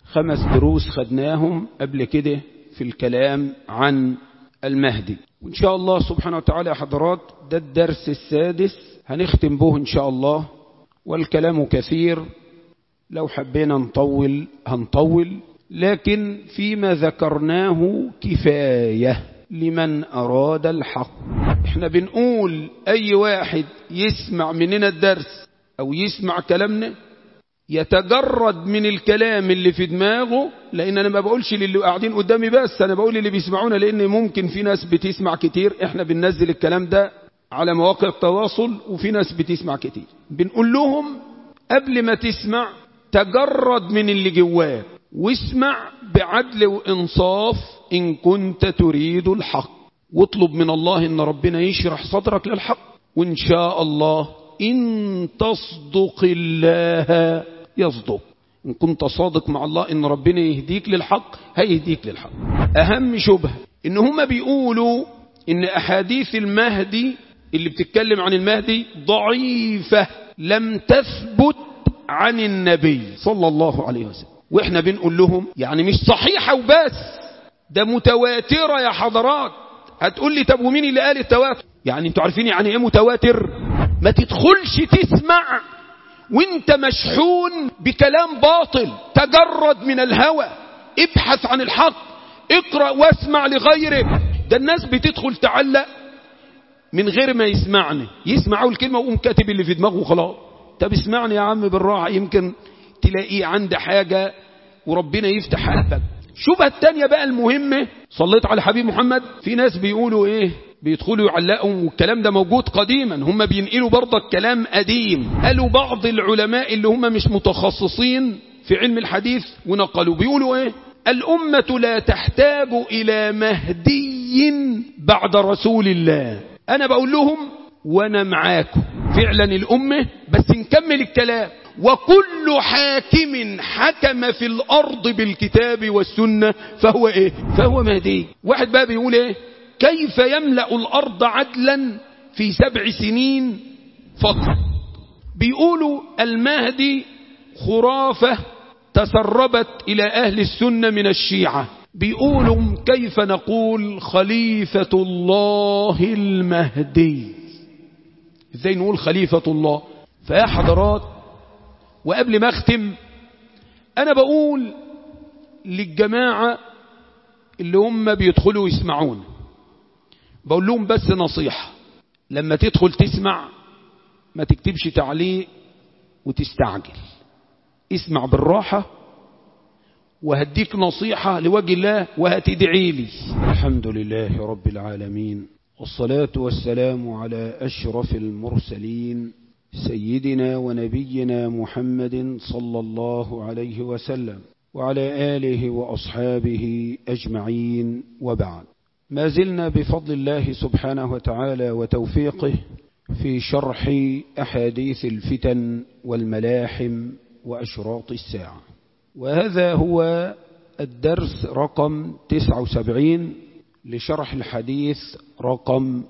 خمس دروس خدناهم قبل كده في الكلام عن المهدي وإن شاء الله سبحانه وتعالى حضرات ده الدرس السادس هنختم به إن شاء الله والكلام كثير لو حبينا نطول هنطول لكن فيما ذكرناه كفاية لمن أراد الحق احنا بنقول أي واحد يسمع مننا الدرس أو يسمع كلامنا يتجرد من الكلام اللي في دماغه لان انا ما بقولش للي قاعدين قدامي بس انا بقول للي بيسمعونا لان ممكن في ناس بتسمع كتير احنا بننزل الكلام ده على مواقع التواصل وفي ناس بتسمع كتير بنقول لهم قبل ما تسمع تجرد من اللي جواك واسمع بعدل وانصاف ان كنت تريد الحق واطلب من الله ان ربنا يشرح صدرك للحق وان شاء الله ان تصدق الله يصدق إن كنت صادق مع الله إن ربنا يهديك للحق هيهديك للحق أهم شبهة إن هم بيقولوا إن أحاديث المهدي اللي بتتكلم عن المهدي ضعيفة لم تثبت عن النبي صلى الله عليه وسلم وإحنا بنقول لهم يعني مش صحيحة وبس ده متواترة يا حضرات هتقول لي طب ومين اللي قال التواتر يعني انتوا عارفين يعني ايه متواتر ما تدخلش تسمع وانت مشحون بكلام باطل تجرد من الهوى ابحث عن الحق اقرأ واسمع لغيرك ده الناس بتدخل تعلق من غير ما يسمعني يسمعوا الكلمة وقوم كاتب اللي في دماغه وخلاص طب اسمعني يا عم بالراحة يمكن تلاقيه عند حاجة وربنا يفتح قلبك شبهة التانية بقى المهمة صليت على حبيب محمد في ناس بيقولوا ايه بيدخلوا يعلقوا والكلام ده موجود قديما هم بينقلوا برضه كلام قديم قالوا بعض العلماء اللي هم مش متخصصين في علم الحديث ونقلوا بيقولوا ايه الأمة لا تحتاج إلى مهدي بعد رسول الله أنا بقول لهم وأنا معاكم فعلا الأمة بس نكمل الكلام وكل حاكم حكم في الأرض بالكتاب والسنة فهو إيه فهو مهدي واحد بقى بيقول إيه كيف يملأ الأرض عدلا في سبع سنين فقط بيقولوا المهدي خرافة تسربت إلى أهل السنة من الشيعة بيقولوا كيف نقول خليفة الله المهدي ازاي نقول خليفة الله فيا حضرات وقبل ما اختم انا بقول للجماعة اللي هم بيدخلوا يسمعون بقول لهم بس نصيحة لما تدخل تسمع ما تكتبش تعليق وتستعجل اسمع بالراحة وهديك نصيحة لوجه الله وهتدعي لي الحمد لله رب العالمين والصلاة والسلام على أشرف المرسلين سيدنا ونبينا محمد صلى الله عليه وسلم وعلى آله وأصحابه أجمعين وبعد ما زلنا بفضل الله سبحانه وتعالى وتوفيقه في شرح أحاديث الفتن والملاحم وأشراط الساعة وهذا هو الدرس رقم 79 لشرح الحديث رقم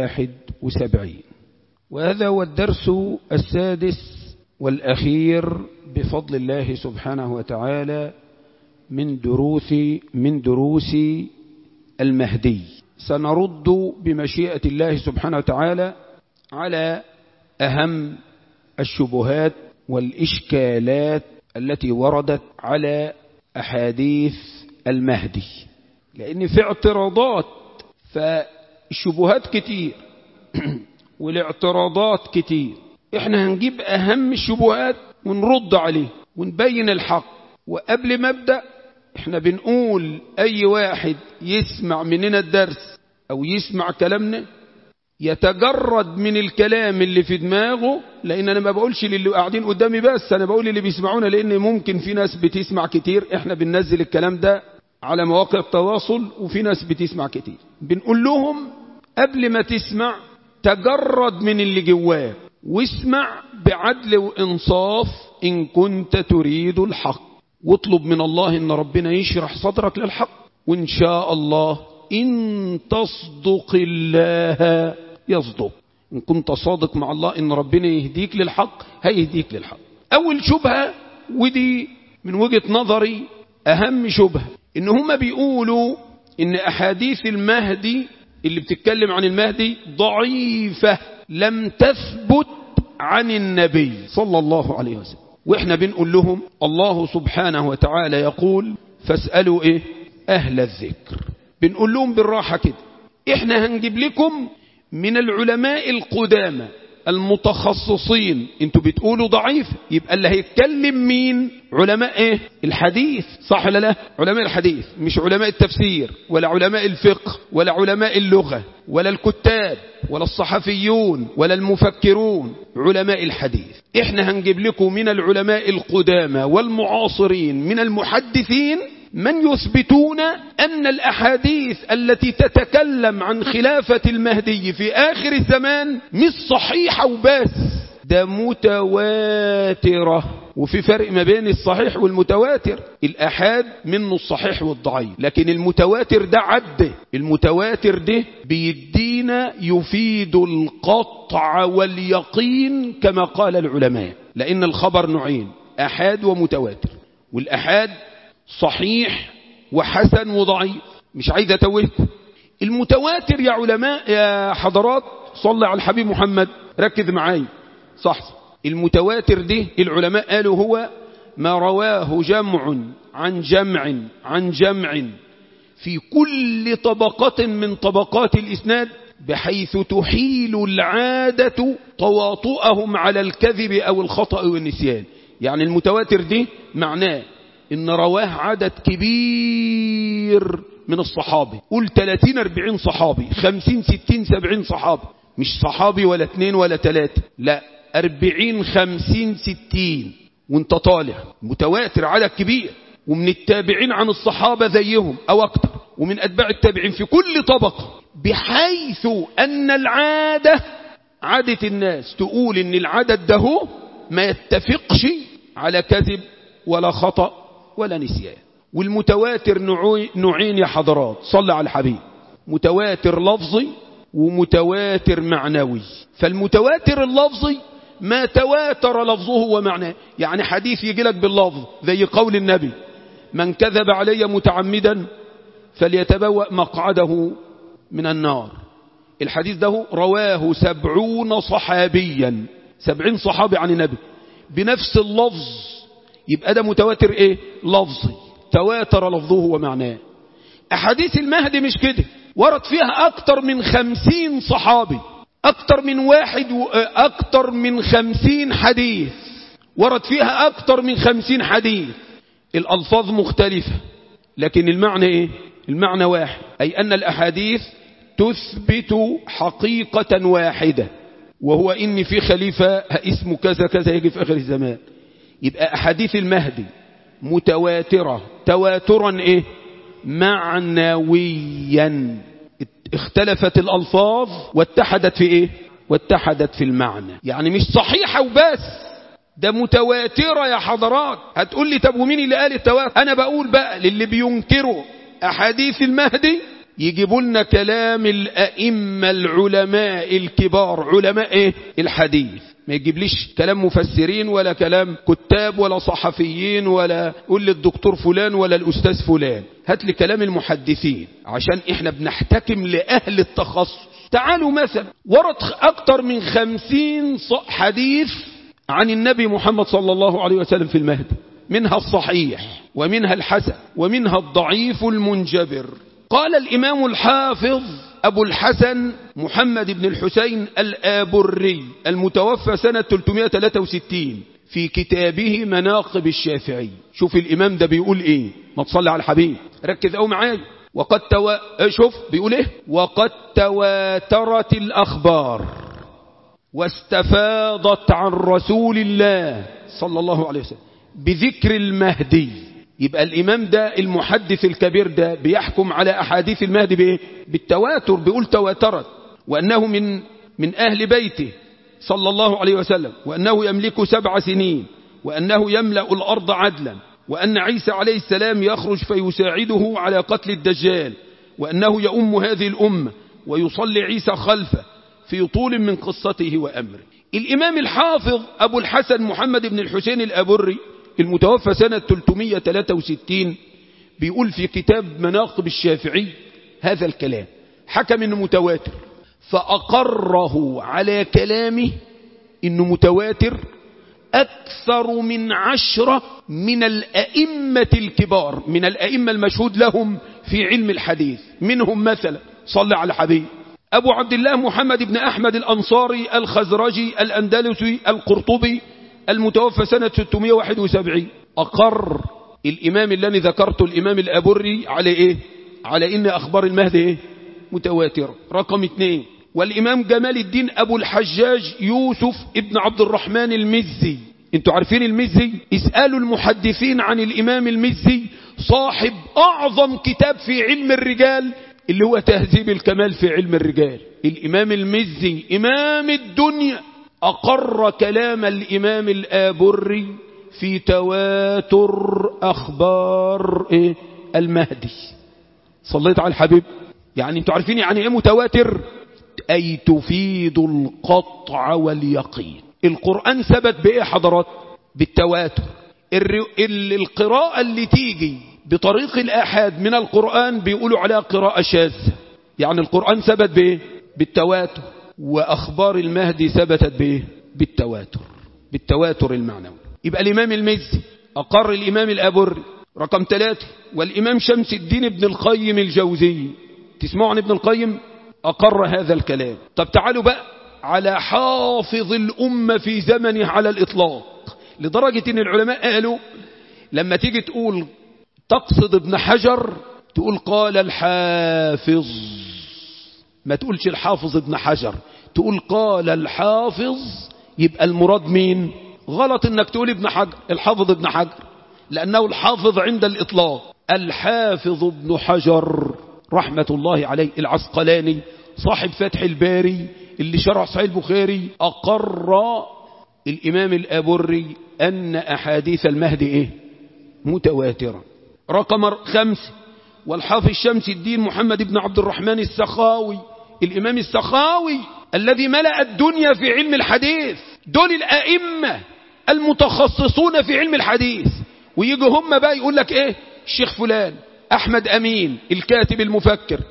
71 وهذا هو الدرس السادس والأخير بفضل الله سبحانه وتعالى من دروس من دروس المهدي سنرد بمشيئة الله سبحانه وتعالى على أهم الشبهات والإشكالات التي وردت على أحاديث المهدي لأن في اعتراضات فالشبهات كتير والاعتراضات كتير احنا هنجيب أهم الشبهات ونرد عليه ونبين الحق وقبل ما ابدأ احنا بنقول أي واحد يسمع مننا الدرس أو يسمع كلامنا يتجرد من الكلام اللي في دماغه لان انا ما بقولش للي قاعدين قدامي بس انا بقول للي بيسمعونا لان ممكن في ناس بتسمع كتير احنا بننزل الكلام ده على مواقع التواصل وفي ناس بتسمع كتير بنقول لهم قبل ما تسمع تجرد من اللي جواك واسمع بعدل وانصاف ان كنت تريد الحق واطلب من الله ان ربنا يشرح صدرك للحق وان شاء الله ان تصدق الله يصدق إن كنت صادق مع الله إن ربنا يهديك للحق هيهديك للحق أول شبهة ودي من وجهة نظري أهم شبهة إن هم بيقولوا إن أحاديث المهدي اللي بتتكلم عن المهدي ضعيفة لم تثبت عن النبي صلى الله عليه وسلم وإحنا بنقول لهم الله سبحانه وتعالى يقول فاسألوا إيه أهل الذكر بنقول لهم بالراحة كده إحنا هنجيب لكم من العلماء القدامى المتخصصين انتوا بتقولوا ضعيف يبقى اللي هيتكلم مين علماء ايه الحديث صح ولا لا علماء الحديث مش علماء التفسير ولا علماء الفقه ولا علماء اللغة ولا الكتاب ولا الصحفيون ولا المفكرون علماء الحديث احنا هنجيب لكم من العلماء القدامى والمعاصرين من المحدثين من يثبتون أن الأحاديث التي تتكلم عن خلافة المهدي في آخر الزمان مش صحيحة وبس ده متواترة وفي فرق ما بين الصحيح والمتواتر الأحاد منه الصحيح والضعيف لكن المتواتر ده عد المتواتر ده بيدينا يفيد القطع واليقين كما قال العلماء لأن الخبر نوعين أحاد ومتواتر والأحاد صحيح وحسن وضعيف مش عايز اتوهكم المتواتر يا علماء يا حضرات صلى على الحبيب محمد ركز معاي صح المتواتر ده العلماء قالوا هو ما رواه جمع عن جمع عن جمع في كل طبقة من طبقات الإسناد بحيث تحيل العادة تواطؤهم على الكذب أو الخطأ والنسيان يعني المتواتر ده معناه ان رواه عدد كبير من الصحابة قول 30 40 صحابي 50 60 70 صحابي مش صحابي ولا اثنين ولا ثلاثة لا 40 50 60 وانت طالع متواتر عدد كبير ومن التابعين عن الصحابة زيهم او اكتر ومن اتباع التابعين في كل طبقة بحيث ان العادة عادة الناس تقول ان العدد ده هو ما يتفقش على كذب ولا خطأ ولا نسيان والمتواتر نوعين يا حضرات صلى على الحبيب متواتر لفظي ومتواتر معنوي فالمتواتر اللفظي ما تواتر لفظه ومعناه يعني حديث يجي لك باللفظ زي قول النبي من كذب علي متعمدا فليتبوأ مقعده من النار الحديث ده رواه سبعون صحابيا سبعين صحابي عن النبي بنفس اللفظ يبقى ده متواتر ايه لفظي تواتر لفظه ومعناه احاديث المهدي مش كده ورد فيها اكتر من خمسين صحابي اكتر من واحد و... اكتر من خمسين حديث ورد فيها اكتر من خمسين حديث الالفاظ مختلفة لكن المعنى ايه المعنى واحد اي ان الاحاديث تثبت حقيقة واحدة وهو ان في خليفة اسمه كذا كذا يجي في اخر الزمان يبقى أحاديث المهدي متواترة تواترا إيه معنويا اختلفت الألفاظ واتحدت في إيه واتحدت في المعنى يعني مش صحيحة وبس ده متواترة يا حضرات هتقول لي طب ومين اللي قال التواتر أنا بقول بقى للي بينكروا أحاديث المهدي يجيبوا لنا كلام الأئمة العلماء الكبار علماء إيه الحديث ما يجيبليش كلام مفسرين ولا كلام كتاب ولا صحفيين ولا قول للدكتور فلان ولا الأستاذ فلان هات لي كلام المحدثين عشان احنا بنحتكم لأهل التخصص تعالوا مثلا ورد أكتر من خمسين حديث عن النبي محمد صلى الله عليه وسلم في المهدي منها الصحيح ومنها الحسن ومنها الضعيف المنجبر قال الإمام الحافظ أبو الحسن محمد بن الحسين الآبري المتوفى سنة 363 في كتابه مناقب الشافعي شوف الإمام ده بيقول إيه ما تصلي على الحبيب ركز أو معايا وقد توا... شوف بيقول إيه وقد تواترت الأخبار واستفاضت عن رسول الله صلى الله عليه وسلم بذكر المهدي يبقى الإمام ده المحدث الكبير ده بيحكم على أحاديث المهدي بإيه؟ بالتواتر بيقول تواترت وأنه من من أهل بيته صلى الله عليه وسلم وأنه يملك سبع سنين وأنه يملأ الأرض عدلا وأن عيسى عليه السلام يخرج فيساعده على قتل الدجال وأنه يؤم هذه الأمة ويصلي عيسى خلفه في طول من قصته وأمره الإمام الحافظ أبو الحسن محمد بن الحسين الأبري المتوفى سنة 363 بيقول في كتاب مناقب الشافعي هذا الكلام حكم انه متواتر فأقره على كلامه انه متواتر أكثر من عشرة من الأئمة الكبار من الأئمة المشهود لهم في علم الحديث منهم مثلا صلى على حبيب أبو عبد الله محمد بن أحمد الأنصاري الخزرجي الأندلسي القرطبي المتوفى سنة 671 أقر الإمام الذي ذكرته الإمام الأبري على إيه على إن أخبار المهدي إيه متواترة رقم اثنين والإمام جمال الدين أبو الحجاج يوسف ابن عبد الرحمن المزي انتوا عارفين المزي اسألوا المحدثين عن الإمام المزي صاحب أعظم كتاب في علم الرجال اللي هو تهذيب الكمال في علم الرجال الإمام المزي إمام الدنيا أقر كلام الإمام الآبري في تواتر أخبار إيه؟ المهدي صليت على الحبيب يعني انتوا عارفين يعني ايه متواتر أي تفيد القطع واليقين القرآن ثبت بإيه حضرات بالتواتر القراءة اللي تيجي بطريق الآحاد من القرآن بيقولوا عليها قراءة شاذة يعني القرآن ثبت بإيه بالتواتر وأخبار المهدي ثبتت بإيه بالتواتر بالتواتر المعنوي يبقى الإمام المزي أقر الإمام الأبري رقم ثلاثة والإمام شمس الدين ابن القيم الجوزي تسمعوا عن ابن القيم أقر هذا الكلام طب تعالوا بقى على حافظ الأمة في زمنه على الإطلاق لدرجة أن العلماء قالوا لما تيجي تقول تقصد ابن حجر تقول قال الحافظ ما تقولش الحافظ ابن حجر تقول قال الحافظ يبقى المراد مين غلط انك تقول ابن حجر الحافظ ابن حجر لأنه الحافظ عند الإطلاق الحافظ ابن حجر رحمة الله عليه العسقلاني صاحب فتح الباري اللي شرح صحيح البخاري أقر الإمام الأبري أن أحاديث المهدي إيه متواترة رقم خمسة والحافظ شمس الدين محمد بن عبد الرحمن السخاوي الإمام السخاوي الذي ملأ الدنيا في علم الحديث دول الأئمة المتخصصون في علم الحديث ويجوا هم بقى يقول لك ايه الشيخ فلان احمد امين الكاتب المفكر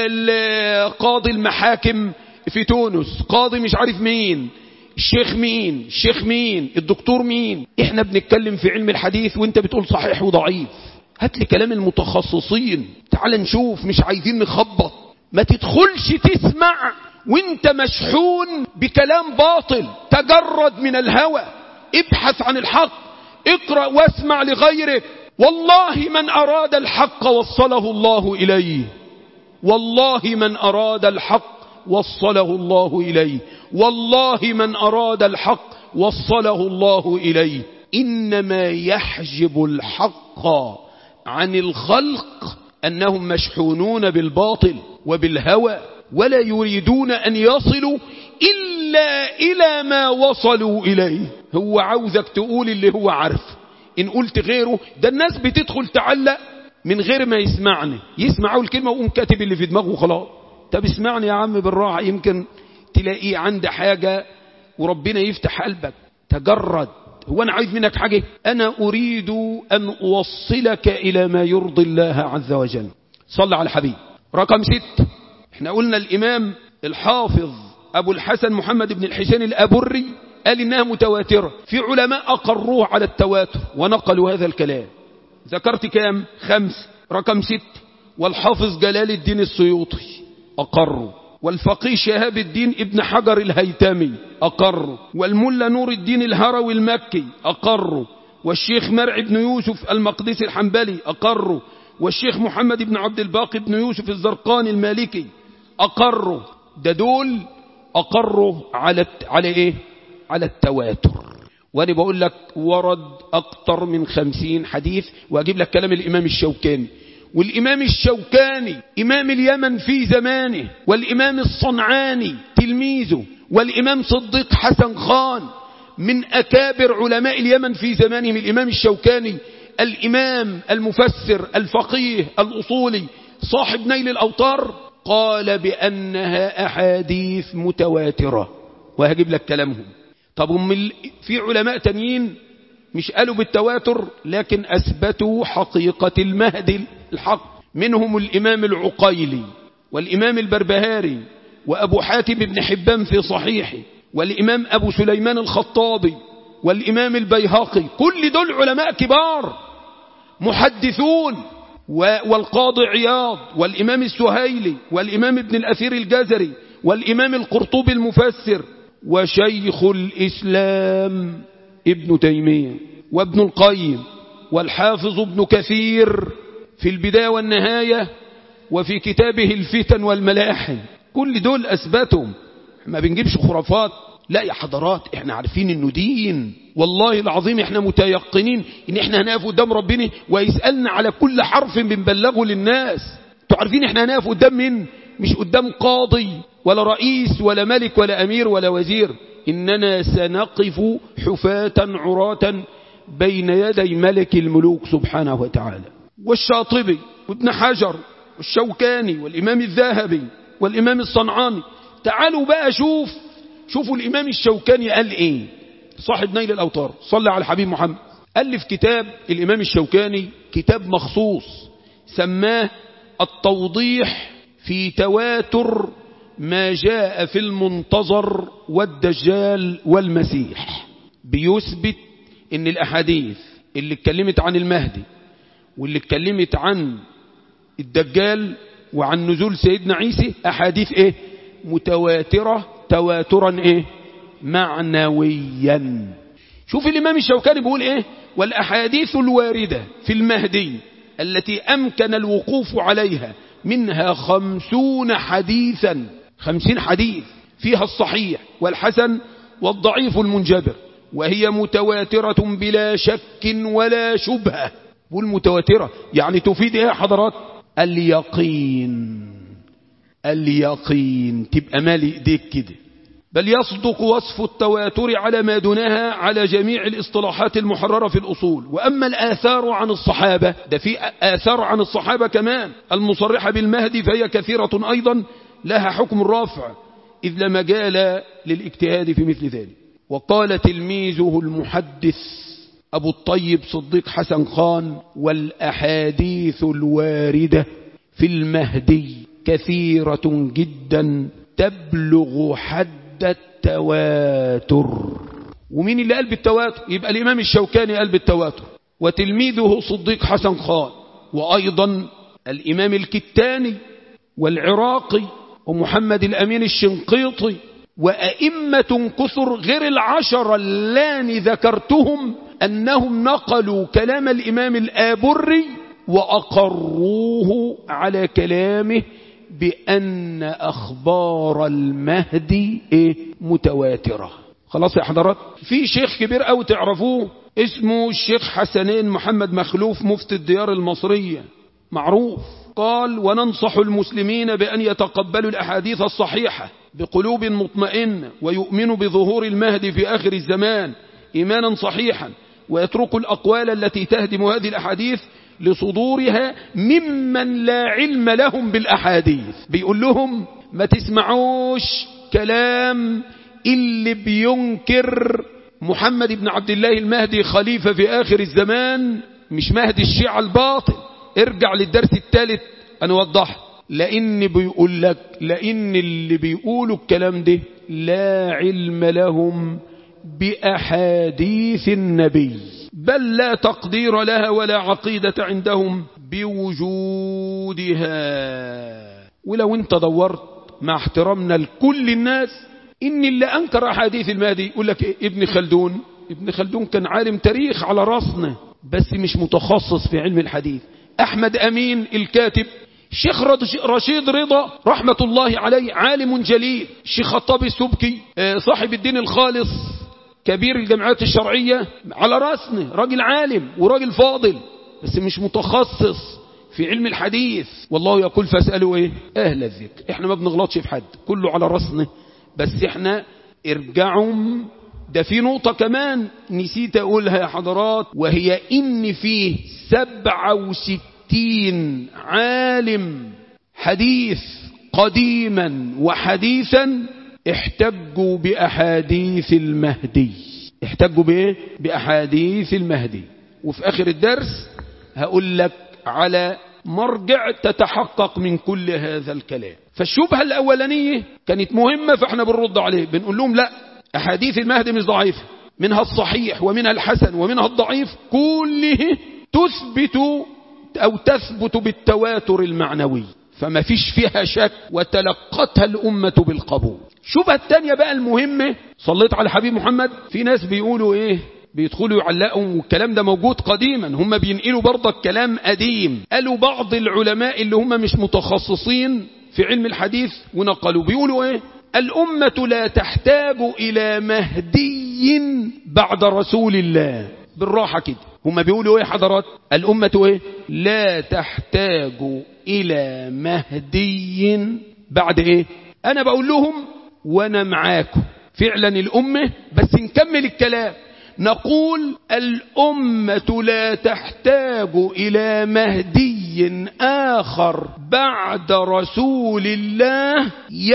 قاضي المحاكم في تونس قاضي مش عارف مين الشيخ مين الشيخ مين الدكتور مين احنا بنتكلم في علم الحديث وانت بتقول صحيح وضعيف هات لي كلام المتخصصين تعال نشوف مش عايزين نخبط ما تدخلش تسمع وانت مشحون بكلام باطل تجرد من الهوى ابحث عن الحق اقرأ واسمع لغيرك والله من أراد الحق وصله الله إليه والله من أراد الحق وصله الله إليه والله من أراد الحق وصله الله إليه إنما يحجب الحق عن الخلق أنهم مشحونون بالباطل وبالهوى ولا يريدون أن يصلوا إلا إلى ما وصلوا إليه هو عاوزك تقول اللي هو عارف إن قلت غيره ده الناس بتدخل تعلق من غير ما يسمعني يسمعوا الكلمة وقوم كاتب اللي في دماغه خلاص طب اسمعني يا عم بالراحة يمكن تلاقيه عنده حاجة وربنا يفتح قلبك تجرد هو أنا عايز منك حاجة أنا أريد أن أوصلك إلى ما يرضي الله عز وجل صلى على الحبيب رقم ست احنا قلنا الإمام الحافظ أبو الحسن محمد بن الحسين الأبري قال إنها متواترة في علماء أقروه على التواتر ونقلوا هذا الكلام ذكرت كام خمس رقم ست والحافظ جلال الدين السيوطي أقروا والفقيه شهاب الدين ابن حجر الهيتمي أقروا والملا نور الدين الهروي المكي أقروا والشيخ مرع بن يوسف المقدسي الحنبلي أقروا والشيخ محمد بن عبد الباقي بن يوسف الزرقاني المالكي أقروا ده دول أقروا على على إيه على التواتر وأنا بقول لك ورد أكتر من خمسين حديث وأجيب لك كلام الإمام الشوكاني والإمام الشوكاني إمام اليمن في زمانه والإمام الصنعاني تلميذه والإمام صديق حسن خان من أكابر علماء اليمن في زمانهم الإمام الشوكاني الإمام المفسر الفقيه الأصولي صاحب نيل الأوطار قال بأنها أحاديث متواترة وهجيب لك كلامهم طب هم في علماء تانيين مش قالوا بالتواتر لكن أثبتوا حقيقة المهدي الحق منهم الإمام العقيلي والإمام البربهاري وأبو حاتم بن حبان في صحيحه والإمام أبو سليمان الخطابي والإمام البيهقي كل دول علماء كبار محدثون والقاضي عياض والإمام السهيلي والإمام ابن الأثير الجزري والإمام القرطبي المفسر وشيخ الإسلام ابن تيمية وابن القيم والحافظ ابن كثير في البداية والنهاية وفي كتابه الفتن والملاحم كل دول أثبتهم ما بنجيبش خرافات لا يا حضرات احنا عارفين انه دين والله العظيم احنا متيقنين ان احنا هنقف قدام ربنا ويسألنا على كل حرف بنبلغه للناس انتوا عارفين احنا هنقف قدام مين مش قدام قاضي ولا رئيس ولا ملك ولا امير ولا وزير اننا سنقف حفاة عراة بين يدي ملك الملوك سبحانه وتعالى والشاطبي وابن حجر والشوكاني والامام الذهبي والامام الصنعاني تعالوا بقى شوف شوفوا الإمام الشوكاني قال إيه صاحب نيل الأوطار صلى على الحبيب محمد ألف كتاب الإمام الشوكاني كتاب مخصوص سماه التوضيح في تواتر ما جاء في المنتظر والدجال والمسيح بيثبت ان الأحاديث اللي اتكلمت عن المهدي واللي اتكلمت عن الدجال وعن نزول سيدنا عيسى أحاديث ايه متواترة تواترا ايه معنويا شوف الامام الشوكاني بيقول ايه والاحاديث الواردة في المهدي التي امكن الوقوف عليها منها خمسون حديثا خمسين حديث فيها الصحيح والحسن والضعيف المنجبر وهي متواترة بلا شك ولا شبهة والمتواترة يعني تفيد ايه حضرات اليقين اليقين تبقى مالي ايديك كده بل يصدق وصف التواتر على ما دونها على جميع الاصطلاحات المحررة في الأصول وأما الآثار عن الصحابة ده في آثار عن الصحابة كمان المصرحة بالمهدي فهي كثيرة أيضا لها حكم الرافع إذ لا مجال للاجتهاد في مثل ذلك وقال تلميذه المحدث أبو الطيب صديق حسن خان والأحاديث الواردة في المهدي كثيرة جدا تبلغ حد التواتر ومين اللي قال بالتواتر يبقى الإمام الشوكاني قال بالتواتر وتلميذه صديق حسن خان وأيضا الإمام الكتاني والعراقي ومحمد الأمين الشنقيطي وأئمة كثر غير العشر اللان ذكرتهم أنهم نقلوا كلام الإمام الآبري وأقروه على كلامه بأن أخبار المهدي إيه متواترة خلاص يا حضرات في شيخ كبير أو تعرفوه اسمه الشيخ حسنين محمد مخلوف مفتي الديار المصرية معروف قال وننصح المسلمين بأن يتقبلوا الأحاديث الصحيحة بقلوب مطمئنة ويؤمنوا بظهور المهدي في آخر الزمان إيمانا صحيحا ويتركوا الأقوال التي تهدم هذه الأحاديث لصدورها ممن لا علم لهم بالأحاديث بيقول لهم ما تسمعوش كلام اللي بينكر محمد بن عبد الله المهدي خليفة في آخر الزمان مش مهدي الشيعة الباطل ارجع للدرس الثالث أنا وضحت لأن بيقول لك لأن اللي بيقولوا الكلام ده لا علم لهم بأحاديث النبي بل لا تقدير لها ولا عقيدة عندهم بوجودها ولو انت دورت مع احترامنا لكل الناس ان اللي انكر احاديث المهدي يقول لك إيه؟ ابن خلدون ابن خلدون كان عالم تاريخ على راسنا بس مش متخصص في علم الحديث احمد امين الكاتب الشيخ رشيد رضا رحمة الله عليه عالم جليل الشيخ خطاب السبكي صاحب الدين الخالص كبير الجامعات الشرعية على راسنا راجل عالم وراجل فاضل بس مش متخصص في علم الحديث والله يقول فاسألوا ايه اهل الذكر احنا ما بنغلطش في حد كله على راسنا بس احنا ارجعوا ده في نقطة كمان نسيت اقولها يا حضرات وهي ان فيه سبعة وستين عالم حديث قديما وحديثا احتجوا بأحاديث المهدي احتجوا بايه بأحاديث المهدي وفي آخر الدرس هقول لك على مرجع تتحقق من كل هذا الكلام فالشبهة الأولانية كانت مهمة فاحنا بنرد عليه بنقول لهم لا أحاديث المهدي مش ضعيفة منها الصحيح ومنها الحسن ومنها الضعيف كله تثبت أو تثبت بالتواتر المعنوي فما فيش فيها شك وتلقتها الأمة بالقبول شبهة الثانية بقى المهمة صليت على حبيب محمد في ناس بيقولوا ايه بيدخلوا يعلقوا والكلام ده موجود قديما هم بينقلوا برضه كلام قديم قالوا بعض العلماء اللي هم مش متخصصين في علم الحديث ونقلوا بيقولوا ايه الأمة لا تحتاج إلى مهدي بعد رسول الله بالراحة كده هم بيقولوا ايه حضرات الأمة ايه لا تحتاج إلى مهدي بعد ايه أنا بقول لهم وأنا معاكم فعلا الأمة بس نكمل الكلام نقول الأمة لا تحتاج إلى مهدي آخر بعد رسول الله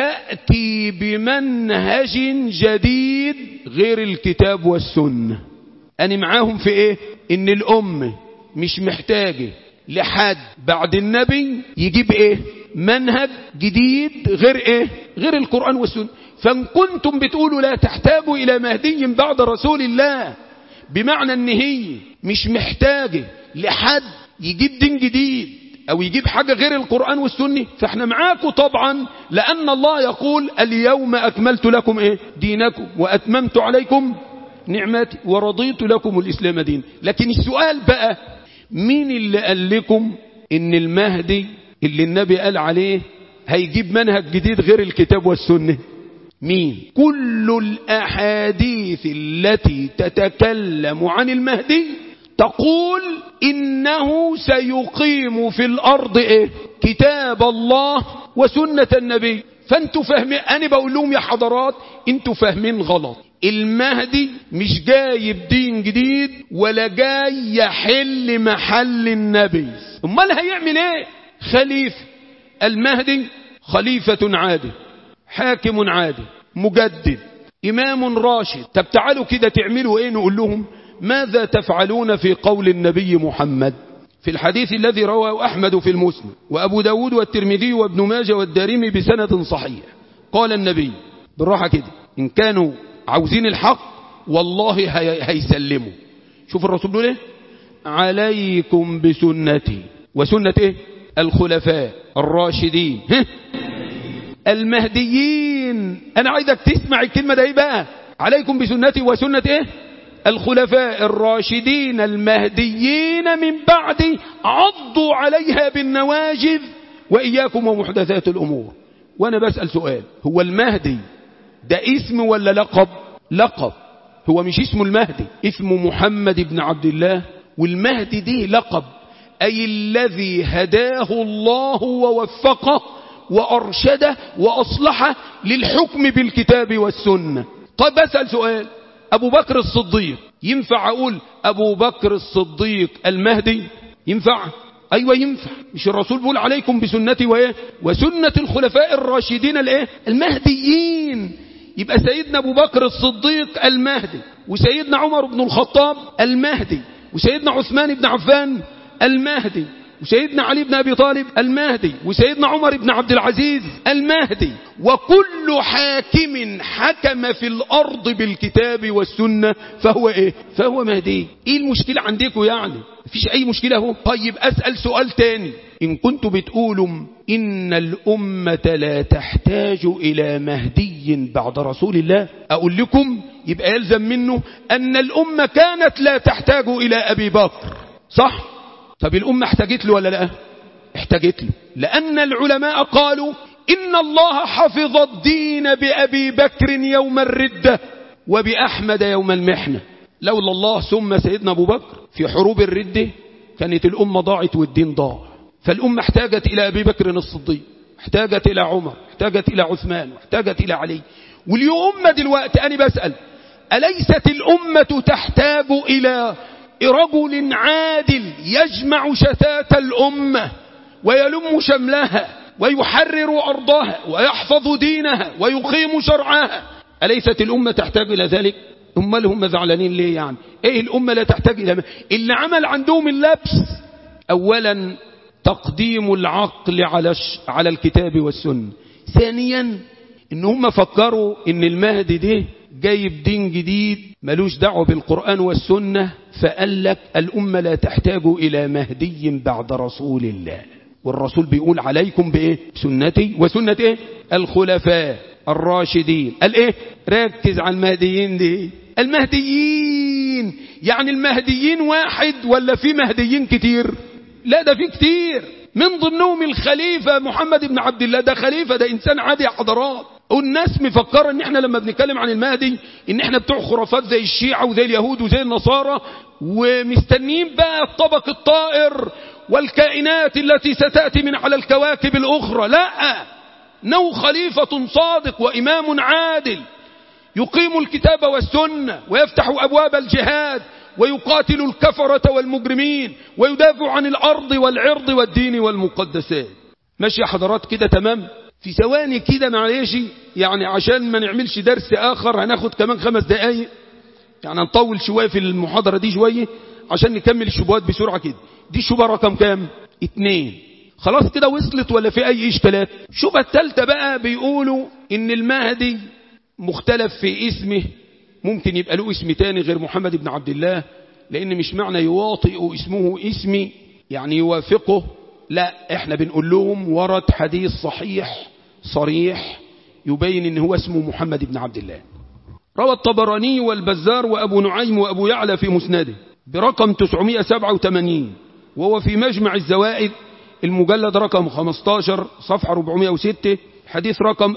يأتي بمنهج جديد غير الكتاب والسنة أنا معاهم في إيه إن الأمة مش محتاجة لحد بعد النبي يجيب إيه منهج جديد غير إيه غير القرآن والسنة فإن كنتم بتقولوا لا تحتاجوا إلى مهدي بعد رسول الله بمعنى ان هي مش محتاجة لحد يجيب دين جديد او يجيب حاجة غير القرآن والسنة فاحنا معاكم طبعا لان الله يقول اليوم اكملت لكم ايه دينكم واتممت عليكم نعمتي ورضيت لكم الاسلام دين لكن السؤال بقى مين اللي قال لكم ان المهدي اللي النبي قال عليه هيجيب منهج جديد غير الكتاب والسنة مين كل الأحاديث التي تتكلم عن المهدي تقول إنه سيقيم في الأرض إيه؟ كتاب الله وسنة النبي فانتوا فاهمين أنا بقول لهم يا حضرات انتوا فاهمين غلط المهدي مش جايب دين جديد ولا جاي يحل محل النبي امال هيعمل ايه خليفة المهدي خليفة عادل حاكم عادل مجدد إمام راشد طب تعالوا كده تعملوا إيه نقول لهم ماذا تفعلون في قول النبي محمد في الحديث الذي رواه أحمد في المسلم وأبو داود والترمذي وابن ماجه والدارمي بسند صحيح قال النبي بالراحة كده إن كانوا عاوزين الحق والله هي هيسلموا شوف الرسول بيقول ايه عليكم بسنتي وسنة ايه الخلفاء الراشدين المهديين انا عايزك تسمع الكلمة ده ايه بقى عليكم بسنتي وسنة ايه الخلفاء الراشدين المهديين من بعد عضوا عليها بالنواجذ وإياكم ومحدثات الأمور وأنا بسأل سؤال هو المهدي ده اسم ولا لقب لقب هو مش اسمه المهدي اسمه محمد بن عبد الله والمهدي دي لقب أي الذي هداه الله ووفقه وأرشده وأصلحه للحكم بالكتاب والسنة طيب بسأل سؤال أبو بكر الصديق ينفع أقول أبو بكر الصديق المهدي ينفع أيوة ينفع مش الرسول بيقول عليكم بسنتي وإيه وسنة الخلفاء الراشدين الإيه المهديين يبقى سيدنا أبو بكر الصديق المهدي وسيدنا عمر بن الخطاب المهدي وسيدنا عثمان بن عفان المهدي وسيدنا علي بن أبي طالب المهدي وسيدنا عمر بن عبد العزيز المهدي وكل حاكم حكم في الأرض بالكتاب والسنة فهو إيه فهو مهدي إيه المشكلة عندكم يعني مفيش أي مشكلة هو طيب أسأل سؤال تاني إن كنتم بتقولوا إن الأمة لا تحتاج إلى مهدي بعد رسول الله أقول لكم يبقى يلزم منه أن الأمة كانت لا تحتاج إلى أبي بكر صح؟ طب الأمة احتاجت له ولا لا احتاجت له لأن العلماء قالوا إن الله حفظ الدين بأبي بكر يوم الردة وبأحمد يوم المحنة لولا الله ثم سيدنا أبو بكر في حروب الردة كانت الأمة ضاعت والدين ضاع فالأمة احتاجت إلى أبي بكر الصديق احتاجت إلى عمر احتاجت إلى عثمان احتاجت إلى علي واليوم دلوقتي أنا بسأل أليست الأمة تحتاج إلى رجل عادل يجمع شتات الأمة ويلم شملها ويحرر أرضها ويحفظ دينها ويقيم شرعها أليست الأمة تحتاج إلى ذلك أمال هم زعلانين ليه يعني إيه الأمة لا تحتاج إلى ما اللي عمل عندهم اللبس أولا تقديم العقل على على الكتاب والسنة ثانيا ان هم فكروا ان المهدي ده جايب دين جديد ملوش دعوة بالقرآن والسنة فقال لك الأمة لا تحتاج إلى مهدي بعد رسول الله والرسول بيقول عليكم بإيه سنتي وسنة إيه الخلفاء الراشدين قال إيه ركز على المهديين دي المهديين يعني المهديين واحد ولا في مهديين كتير لا ده في كتير من ضمنهم الخليفة محمد بن عبد الله ده خليفة ده إنسان عادي يا حضرات والناس مفكرة ان احنا لما بنتكلم عن المهدي ان احنا بتوع خرافات زي الشيعة وزي اليهود وزي النصارى ومستنيين بقى الطبق الطائر والكائنات التي ستأتي من على الكواكب الأخرى لا نو خليفة صادق وإمام عادل يقيم الكتاب والسنة ويفتح أبواب الجهاد ويقاتل الكفرة والمجرمين ويدافع عن الأرض والعرض والدين والمقدسات ماشي يا حضرات كده تمام في ثواني كده معلش يعني عشان ما نعملش درس آخر هناخد كمان خمس دقايق يعني نطول شوية في المحاضرة دي شوية عشان نكمل الشبهات بسرعة كده دي الشبهة رقم كام اتنين خلاص كده وصلت ولا في أي إشكالات الشبهة التالتة بقى بيقولوا إن المهدي مختلف في اسمه ممكن يبقى له اسم تاني غير محمد بن عبد الله لأن مش معنى يواطئ اسمه اسمي يعني يوافقه لا احنا بنقول لهم ورد حديث صحيح صريح يبين ان هو اسمه محمد بن عبد الله روى الطبراني والبزار وأبو نعيم وأبو يعلى في مسنده برقم 987 وهو في مجمع الزوائد المجلد رقم 15 صفحة 406 حديث رقم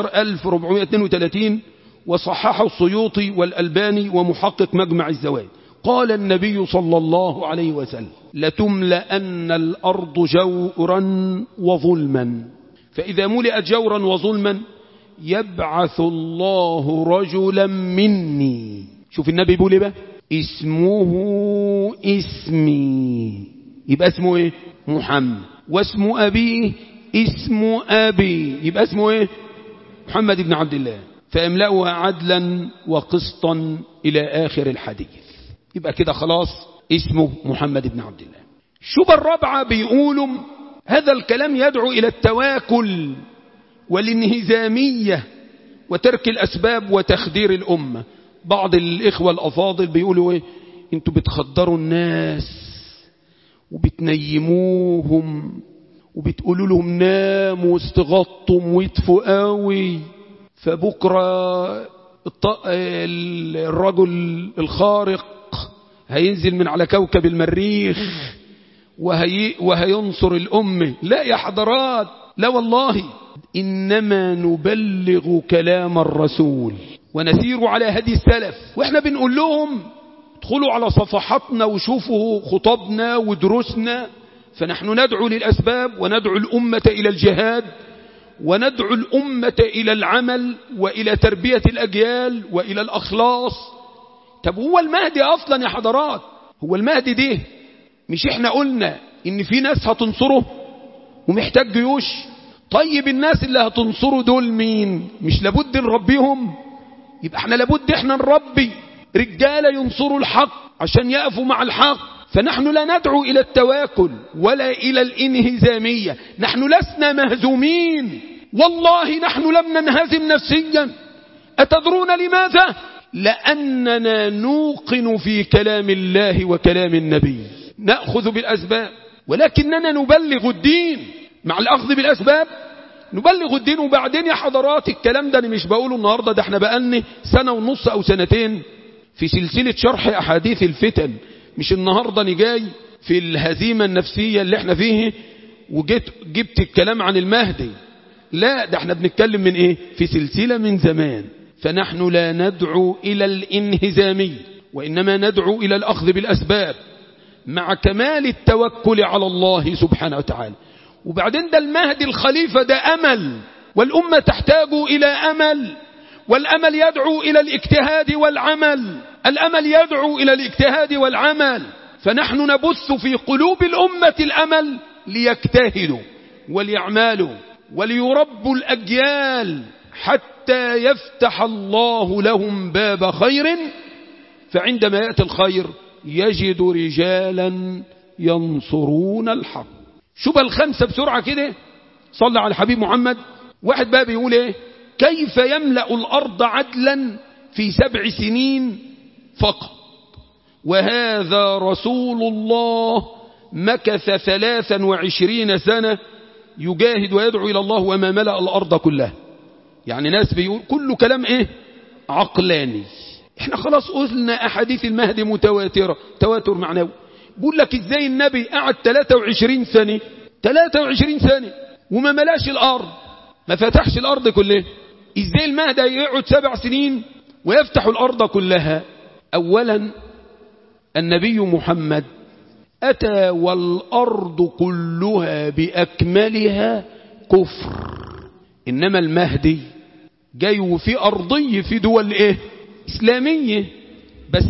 12432 وصححه السيوطي والألباني ومحقق مجمع الزوائد قال النبي صلى الله عليه وسلم لتملأن الأرض جورا وظلما فإذا ملئت جورا وظلما يبعث الله رجلا مني شوف النبي بيقول ايه بقى اسمه اسمي يبقى اسمه ايه محمد واسم أبيه اسم أبي يبقى اسمه ايه محمد بن عبد الله فاملأها عدلا وقسطا إلى آخر الحديث يبقى كده خلاص اسمه محمد بن عبد الله الشبهة الرابعة بيقولوا هذا الكلام يدعو إلى التواكل والانهزامية وترك الأسباب وتخدير الأمة بعض الإخوة الأفاضل بيقولوا إيه انتوا بتخدروا الناس وبتنيموهم وبتقولوا لهم ناموا واستغطوا ويدفوا قوي فبكرة الرجل الخارق هينزل من على كوكب المريخ وهي وهينصر الأمة لا يا حضرات لا والله إنما نبلغ كلام الرسول ونسير على هدي السلف وإحنا بنقول لهم ادخلوا على صفحاتنا وشوفوا خطبنا ودروسنا فنحن ندعو للأسباب وندعو الأمة إلى الجهاد وندعو الأمة إلى العمل وإلى تربية الأجيال وإلى الأخلاص طب هو المهدي أصلا يا حضرات هو المهدي ده مش احنا قلنا ان في ناس هتنصره ومحتاج جيوش طيب الناس اللي هتنصره دول مين مش لابد نربيهم يبقى احنا لابد احنا نربي رجالة ينصروا الحق عشان يقفوا مع الحق فنحن لا ندعو إلى التواكل ولا إلى الانهزامية نحن لسنا مهزومين والله نحن لم ننهزم نفسيا أتدرون لماذا لأننا نوقن في كلام الله وكلام النبي نأخذ بالأسباب ولكننا نبلغ الدين مع الأخذ بالأسباب نبلغ الدين وبعدين يا حضرات الكلام ده أنا مش بقوله النهاردة ده احنا بقالنا سنة ونص أو سنتين في سلسلة شرح أحاديث الفتن مش النهاردة أنا جاي في الهزيمة النفسية اللي احنا فيه وجيت جبت الكلام عن المهدي لا ده احنا بنتكلم من ايه في سلسلة من زمان فنحن لا ندعو إلى الانهزامي وإنما ندعو إلى الأخذ بالأسباب مع كمال التوكل على الله سبحانه وتعالى وبعدين ده المهدي الخليفة ده أمل والأمة تحتاج إلى أمل والأمل يدعو إلى الاجتهاد والعمل الأمل يدعو إلى الاجتهاد والعمل فنحن نبث في قلوب الأمة الأمل ليجتهدوا وليعملوا وليربوا الأجيال حتى يفتح الله لهم باب خير فعندما يأتي الخير يجد رجالا ينصرون الحق شبه الخمسة بسرعة كده صلى على الحبيب محمد واحد بقى بيقول ايه كيف يملأ الأرض عدلا في سبع سنين فقط وهذا رسول الله مكث ثلاثا وعشرين سنة يجاهد ويدعو إلى الله وما ملأ الأرض كلها يعني ناس بيقول كله كلام ايه عقلاني احنا خلاص قلنا احاديث المهدي متواترة تواتر معنوي بيقول لك ازاي النبي قعد 23 سنة 23 سنة وما ملاش الارض ما فتحش الارض كلها ازاي المهدي يقعد سبع سنين ويفتح الارض كلها اولا النبي محمد اتى والارض كلها باكملها كفر انما المهدي جاي وفي ارضي في دول ايه اسلاميه بس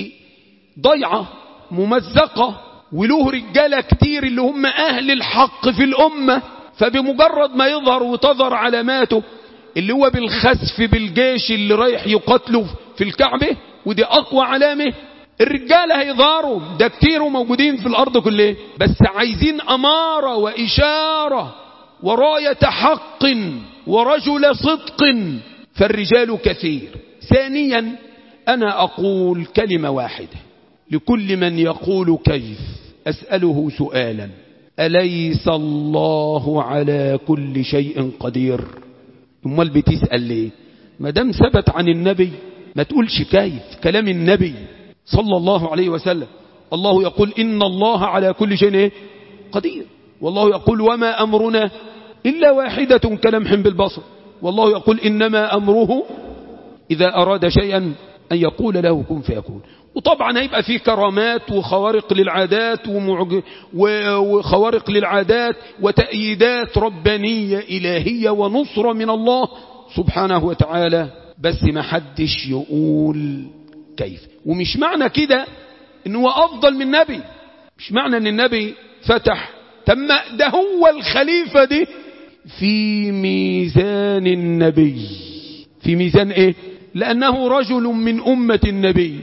ضيعه ممزقه وله رجاله كتير اللي هم اهل الحق في الامه فبمجرد ما يظهر وتظهر علاماته اللي هو بالخسف بالجيش اللي رايح يقاتله في الكعبه ودي اقوى علامه الرجاله هيظهروا ده كتير موجودين في الارض كلها بس عايزين اماره واشاره ورايه حق ورجل صدق فالرجال كثير ثانيا أنا أقول كلمة واحدة لكل من يقول كيف أسأله سؤالا أليس الله على كل شيء قدير امال بتسأل ليه ما دام ثبت عن النبي ما تقولش كيف كلام النبي صلى الله عليه وسلم الله يقول إن الله على كل شيء قدير والله يقول وما أمرنا إلا واحدة كلمح بالبصر والله يقول إنما أمره إذا أراد شيئا أن يقول له كن فيكون وطبعا هيبقى فيه كرامات وخوارق للعادات ومعج... وخوارق للعادات وتأييدات ربانية إلهية ونصرة من الله سبحانه وتعالى بس ما حدش يقول كيف ومش معنى كده انه أفضل من النبي مش معنى ان النبي فتح تم ده هو الخليفة دي في ميزان النبي في ميزان ايه لأنه رجل من أمة النبي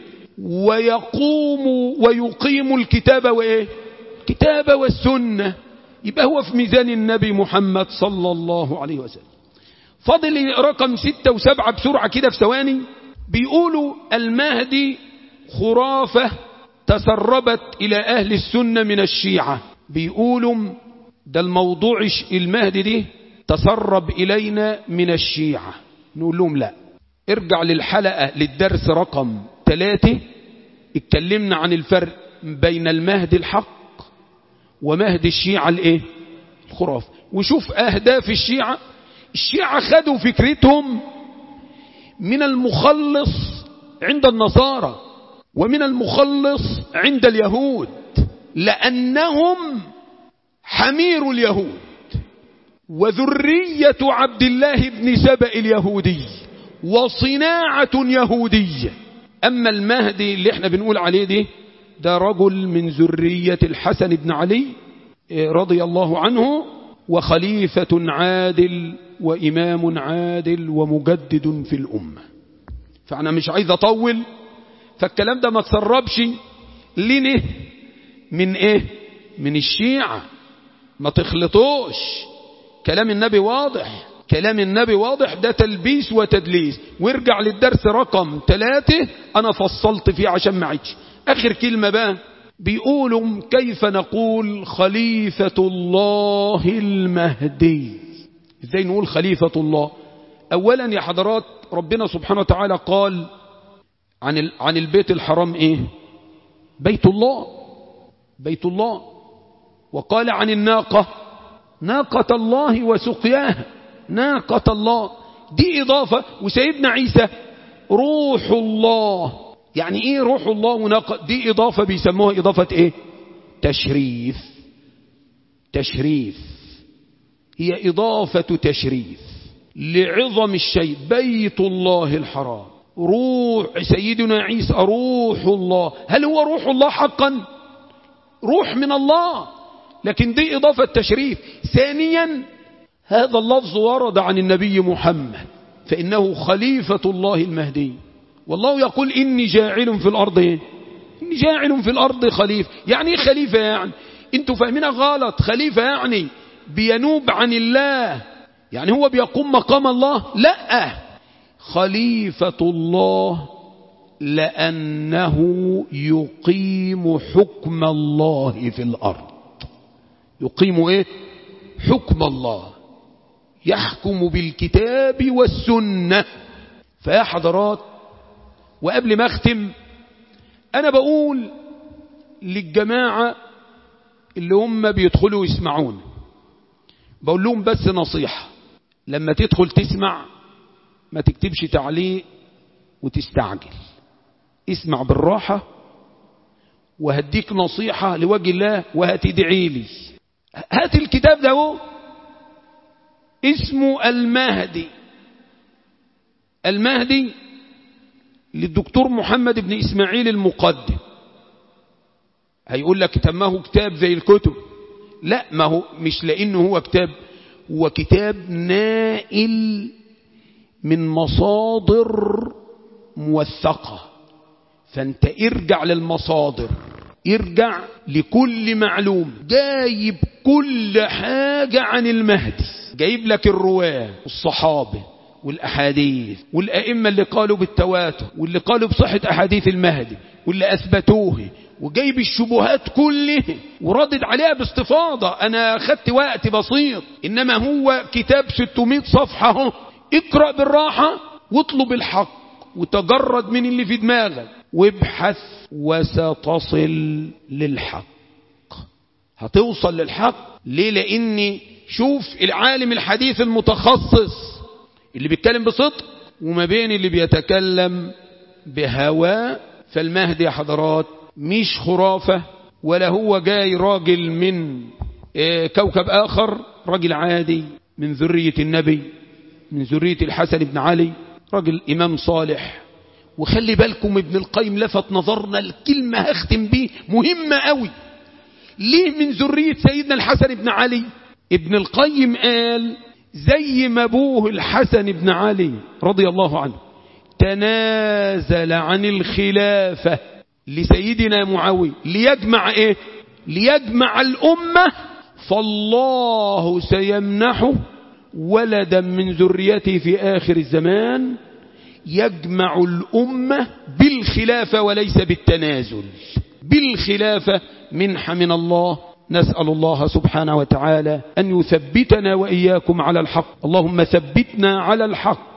ويقوم ويقيم الكتاب وإيه كتاب والسنة يبقى هو في ميزان النبي محمد صلى الله عليه وسلم فضل رقم ستة وسبعة بسرعة كده في ثواني بيقولوا المهدي خرافة تسربت إلى أهل السنة من الشيعة بيقولوا ده الموضوع المهدي دي تسرب إلينا من الشيعة نقول لهم لا ارجع للحلقة للدرس رقم ثلاثة اتكلمنا عن الفرق بين المهدي الحق ومهدي الشيعة الايه الخراف وشوف اهداف الشيعة الشيعة خدوا فكرتهم من المخلص عند النصارى ومن المخلص عند اليهود لأنهم حمير اليهود وذرية عبد الله بن سبأ اليهودي وصناعة يهودية أما المهدي اللي احنا بنقول عليه دي ده رجل من ذرية الحسن بن علي رضي الله عنه وخليفة عادل وإمام عادل ومجدد في الأمة فأنا مش عايز أطول فالكلام ده ما تسربش ليه من ايه من الشيعة ما تخلطوش كلام النبي واضح كلام النبي واضح ده تلبيس وتدليس وارجع للدرس رقم ثلاثة انا فصلت فيه عشان ما عدش اخر كلمة بقى بيقولوا كيف نقول خليفة الله المهدي ازاي نقول خليفة الله اولا يا حضرات ربنا سبحانه وتعالى قال عن عن البيت الحرام ايه بيت الله بيت الله وقال عن الناقة ناقة الله وسقياها ناقة الله دي إضافة وسيدنا عيسى روح الله يعني إيه روح الله وناقة دي إضافة بيسموها إضافة إيه تشريف تشريف هي إضافة تشريف لعظم الشيء بيت الله الحرام روح سيدنا عيسى روح الله هل هو روح الله حقا روح من الله لكن دي إضافة تشريف ثانيا هذا اللفظ ورد عن النبي محمد فإنه خليفة الله المهدي والله يقول إني جاعل في الأرض إيه؟ إني جاعل في الأرض خليفة يعني إيه خليفة يعني انتوا فاهمينها غلط خليفة يعني بينوب عن الله يعني هو بيقوم مقام الله لا خليفة الله لأنه يقيم حكم الله في الأرض يقيم ايه حكم الله يحكم بالكتاب والسنة فيا حضرات وقبل ما اختم انا بقول للجماعة اللي هم بيدخلوا يسمعون بقول لهم بس نصيحة لما تدخل تسمع ما تكتبش تعليق وتستعجل اسمع بالراحة وهديك نصيحة لوجه الله وهتدعي لي هات الكتاب ده هو اسمه المهدي المهدي للدكتور محمد بن إسماعيل المقدم هيقول لك تمه كتاب زي الكتب لا ما هو مش لأنه هو كتاب هو كتاب نائل من مصادر موثقة فانت ارجع للمصادر ارجع لكل معلوم جايب كل حاجة عن المهدي جايب لك الرواة والصحابة والأحاديث والأئمة اللي قالوا بالتواتر واللي قالوا بصحة أحاديث المهدي واللي أثبتوه وجايب الشبهات كلها وردد عليها باستفاضة أنا أخدت وقت بسيط إنما هو كتاب 600 صفحة اهو اقرأ بالراحة واطلب الحق وتجرد من اللي في دماغك وابحث وستصل للحق هتوصل للحق ليه لاني شوف العالم الحديث المتخصص اللي بيتكلم بصدق وما بين اللي بيتكلم بهوى فالمهدي يا حضرات مش خرافة ولا هو جاي راجل من كوكب آخر راجل عادي من ذرية النبي من ذرية الحسن بن علي راجل إمام صالح وخلي بالكم ابن القيم لفت نظرنا الكلمة هختم بيه مهمة قوي ليه من ذرية سيدنا الحسن بن علي ابن القيم قال زي ما ابوه الحسن بن علي رضي الله عنه تنازل عن الخلافة لسيدنا معاوية ليجمع ايه ليجمع الأمة فالله سيمنحه ولدا من ذريته في آخر الزمان يجمع الأمة بالخلافة وليس بالتنازل بالخلافة منحة من الله نسأل الله سبحانه وتعالى أن يثبتنا وإياكم على الحق اللهم ثبتنا على الحق